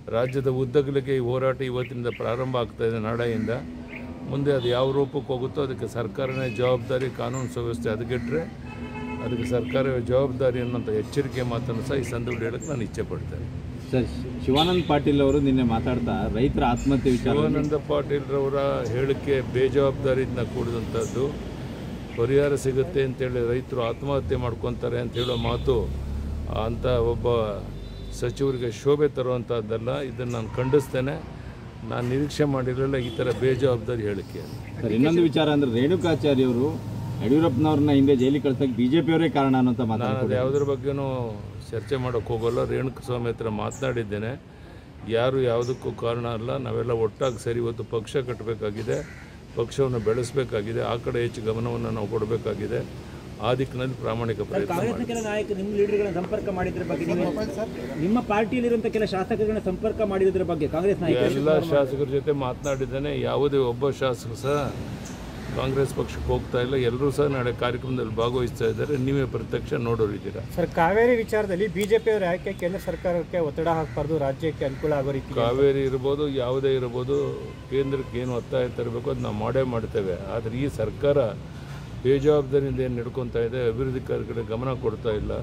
ರಾಜ್ಯದ ಉದ್ದಗಲಿಗೆ ಈ ಹೋರಾಟ ಇವತ್ತಿನಿಂದ ಪ್ರಾರಂಭ ಆಗ್ತಾ ಇದೆ ನಾಳೆಯಿಂದ ಮುಂದೆ ಅದು ಯಾವ ರೂಪಕ್ಕೆ ಹೋಗುತ್ತೋ ಅದಕ್ಕೆ ಸರ್ಕಾರನೇ ಜವಾಬ್ದಾರಿ ಕಾನೂನು ಸುವ್ಯವಸ್ಥೆ ಹದಗೆಟ್ಟರೆ ಅದಕ್ಕೆ ಸರ್ಕಾರವೇ ಜವಾಬ್ದಾರಿ ಅನ್ನೋಂಥ ಎಚ್ಚರಿಕೆ ಮಾತನ್ನು ಸಹ ಈ ಸಂದರ್ಭದಲ್ಲಿ ಹೇಳಕ್ಕೆ ನಾನು ಇಚ್ಛೆ ಪಡ್ತೇನೆ ಸರ್ ಶಿವಾನಂದ್ ಪಾಟೀಲ್ ಅವರು ನಿನ್ನೆ ಮಾತಾಡ್ತಾ ರೈತರ ಆತ್ಮಹತ್ಯೆ ವಿಚಾರ ಶಿವಾನಂದ ಪಾಟೀಲ್ರವರ ಹೇಳಿಕೆ ಬೇಜವಾಬ್ದಾರಿಯಿಂದ ಕೂಡಿದಂಥದ್ದು ಪರಿಹಾರ ಸಿಗುತ್ತೆ ಅಂತೇಳಿ ರೈತರು ಆತ್ಮಹತ್ಯೆ ಮಾಡ್ಕೊತಾರೆ ಅಂತ ಹೇಳೋ ಮಾತು ಅಂಥ ಒಬ್ಬ ಸಚಿವರಿಗೆ ಶೋಭೆ ತರುವಂಥದ್ದಲ್ಲ ಇದನ್ನು ನಾನು ಖಂಡಿಸ್ತೇನೆ ನಾನು ನಿರೀಕ್ಷೆ ಮಾಡಿರಲಿಲ್ಲ ಈ ಥರ ಬೇಜವಾಬ್ದಾರಿ ಹೇಳಿಕೆ ಅಂತ ಸರ್ ಇನ್ನೊಂದು ವಿಚಾರ ಅಂದ್ರೆ ರೇಣುಕಾಚಾರ್ಯ ಅವರು ಯಡಿಯೂರಪ್ಪನವ್ರನ್ನ ಹಿಂದೆ ಜೈಲಿಗೆ ಕಳ್ಸಕ್ಕೆ ಬಿಜೆಪಿಯವರೇ ಕಾರಣ ಅನ್ನೋಂಥ ನಾನು ಅದು ಮಾತಾಡ್ತಾರೆ ಯಾವುದ್ರ ಬಗ್ಗೆನೂ ಚರ್ಚೆ ಮಾಡೋಕ್ಕೆ ಹೋಗೋಲ್ಲ ರೇಣುಕ ಸ್ವಾಮಿ ಹತ್ರ ಮಾತನಾಡಿದ್ದೇನೆ ಯಾರು ಯಾವುದಕ್ಕೂ ಕಾರಣ ಅಲ್ಲ ನಾವೆಲ್ಲ ಒಟ್ಟಾಗಿ ಸೇರಿ ಇವತ್ತು ಪಕ್ಷ ಕಟ್ಟಬೇಕಾಗಿದೆ ಪಕ್ಷವನ್ನು ಬೆಳೆಸಬೇಕಾಗಿದೆ ಆ ಕಡೆ ಹೆಚ್ಚು ಗಮನವನ್ನು ನಾವು ಕೊಡಬೇಕಾಗಿದೆ ಆ ದಿಕ್ಕಿನಲ್ಲಿ ಪ್ರಾಮಾಣಿಕ ಪ್ರಯತ್ನ ಕಾಂಗ್ರೆಸ್ನ ಮಾಡಿ ಕೆಲ ನಾಯಕರು ನಿಮ್ಮ ಲೀಡರ್ಗಳನ್ನ ಸಂಪರ್ಕ ಮಾಡಿದ್ರ ಬಗ್ಗೆ ನೀವು ನಿಮ್ಮ ಪಾರ್ಟಿಯಲ್ಲಿರುವಂತ ಕೆಲ ಶಾಸಕರುಗಳನ್ನ ಸಂಪರ್ಕ ಮಾಡಿದ್ರ ಬಗ್ಗೆ ಕಾಂಗ್ರೆಸ್ ನಾಯಕರು ಎಲ್ಲ ಶಾಸಕರ ಜೊತೆ ಮಾತನಾಡಿದ್ದೇನೆ ಯಾವುದೇ ಒಬ್ಬ ಶಾಸಕರು ಸಹ ಕಾಂಗ್ರೆಸ್ ಪಕ್ಷಕ್ಕೆ ಹೋಗ್ತಾ ಇಲ್ಲ ಎಲ್ಲರೂ ಸಹ ನಾಳೆ ಕಾರ್ಯಕ್ರಮದಲ್ಲಿ ಭಾಗವಹಿಸ್ತಾ ಇದ್ದಾರೆ ನೀವೇ ಪ್ರತ್ಯಕ್ಷ ನೋಡೋರಿದ್ದೀರಾ ಸರ್ ಕಾವೇರಿ ವಿಚಾರದಲ್ಲಿ ಬಿಜೆಪಿ ಅವರ ಯಾಕೆ ಕೇಂದ್ರ ಸರ್ಕಾರಕ್ಕೆ ಒತ್ತಡ ಹಾಕಬಾರ್ದು ರಾಜ್ಯಕ್ಕೆ ಅನುಕೂಲ ಆಗೋ ರೀತಿ ಕಾವೇರಿ ಇರ್ಬೋದು ಯಾವುದೇ ಇರ್ಬೋದು ಕೇಂದ್ರಕ್ಕೆ ಏನು ಒತ್ತಾಯ ತರಬೇಕು ಅದು ನಾವು ಮಾಡೇ ಮಾಡ್ತೇವೆ ಆದರೆ ಈ ಸರ್ಕಾರ ಬೇಜವಾಬ್ದಾರಿಯಿಂದ ಏನು ನಡ್ಕೊತಾ ಇದೆ ಅಭಿವೃದ್ಧಿ ಕಾರ್ಯ ಕಡೆ ಗಮನ ಕೊಡ್ತಾ ಇಲ್ಲ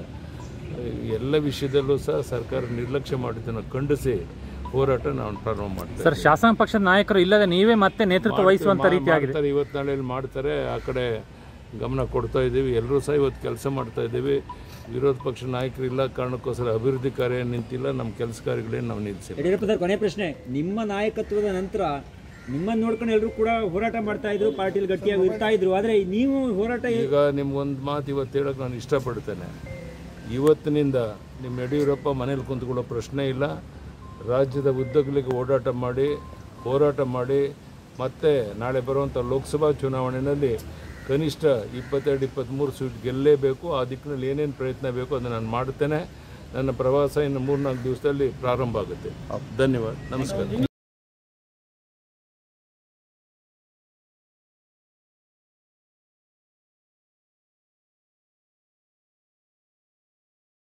ಎಲ್ಲ ವಿಷಯದಲ್ಲೂ ಸಹ ಸರ್ಕಾರ ನಿರ್ಲಕ್ಷ್ಯ ಮಾಡಿದ್ದನ್ನು ಖಂಡಿಸಿ ಹೋರಾಟ ನಾವು ಪ್ರಾರಂಭ ಮಾಡ್ತೇವೆ ಸರ್ ಶಾಸನ ಪಕ್ಷದ ನಾಯಕರು ಇಲ್ಲದೆ ನೀವೇ ಮತ್ತೆ ನೇತೃತ್ವ ವಹಿಸುವಂತ ಮಾ- ರೀತಿ ಆಗಿದೆ ಮಾಡ್ತಾರೆ ಇವತ್ತು ನಾಳೆಯಲ್ಲಿ ಮಾಡ್ತಾರೆ ಆ ಕಡೆ ಗಮನ ಕೊಡ್ತಾ ಇದ್ದೀವಿ ಎಲ್ಲರೂ ಸಹ ಇವತ್ತು ಕೆಲಸ ಮಾಡ್ತಾ ಇದ್ದೀವಿ ವಿರೋಧ ಪಕ್ಷ ನಾಯಕರು ಇಲ್ಲ ಕಾರಣಕ್ಕೋಸ್ಕರ ಅಭಿವೃದ್ಧಿ ಕಾರ್ಯ ನಿಂತಿಲ್ಲ ನಮ್ಮ ಕೆಲಸ ಕಾರ್ಯಗಳೇನು ನಾವು ನಿಲ್ಲಿಸಿಲ್ಲ ಯಡಿಯೂರಪ್ಪ ಸರ್ ಕೊನೆ ಪ್ರಶ್ನೆ ನಿಮ್ಮ ನಾಯಕತ್ವದ ನಂತರ ನಿಮ್ಮನ್ನು ನೋಡ್ಕೊಂಡು ಎಲ್ಲರೂ ಕೂಡ ಹೋರಾಟ ಮಾಡ್ತಾ ಇದ್ರು ಪಾರ್ಟಿಲಿ ಗಟ್ಟಿಯಾಗಿ ಇರ್ತಾ ಇದ್ರು ಆದ್ರೆ ನೀವು ಹೋರಾಟ ಈಗ ನಿಮ್ಗೊಂದು ಮಾತು ಇವತ್ತು ಹೇಳೋಕೆ ನಾನು ಇಷ್ಟಪಡ್ತೇನೆ ಇವತ್ತಿನಿಂದ ನಿಮ್ಮ ಯಡಿಯೂರಪ್ಪ ಮನೇಲಿ ಕುಂತ್ಕೊಳ್ಳೋ ಪ್ರಶ್ನೆ ಇಲ್ಲ ರಾಜ್ಯದ ಉದ್ದಗಲಿಗೆ ಓಡಾಟ ಮಾಡಿ ಹೋರಾಟ ಮಾಡಿ ಮತ್ತೆ ನಾಳೆ ಬರುವಂಥ ಲೋಕಸಭಾ ಚುನಾವಣೆಯಲ್ಲಿ ಕನಿಷ್ಠ ಇಪ್ಪತ್ತೆರಡು ಇಪ್ಪತ್ತ್ಮೂರು ಸೀಟ್ ಗೆಲ್ಲೇಬೇಕು ಆ ದಿಕ್ಕಿನಲ್ಲಿ ಏನೇನು ಪ್ರಯತ್ನ ಬೇಕೋ ಅದನ್ನು ನಾನು ಮಾಡ್ತೇನೆ ನನ್ನ ಪ್ರವಾಸ ಇನ್ನು ಮೂರ್ನಾಲ್ಕು ದಿವಸದಲ್ಲಿ ಪ್ರಾರಂಭ ಆಗುತ್ತೆ ಧನ್ಯವಾದ ನಮಸ್ಕಾರ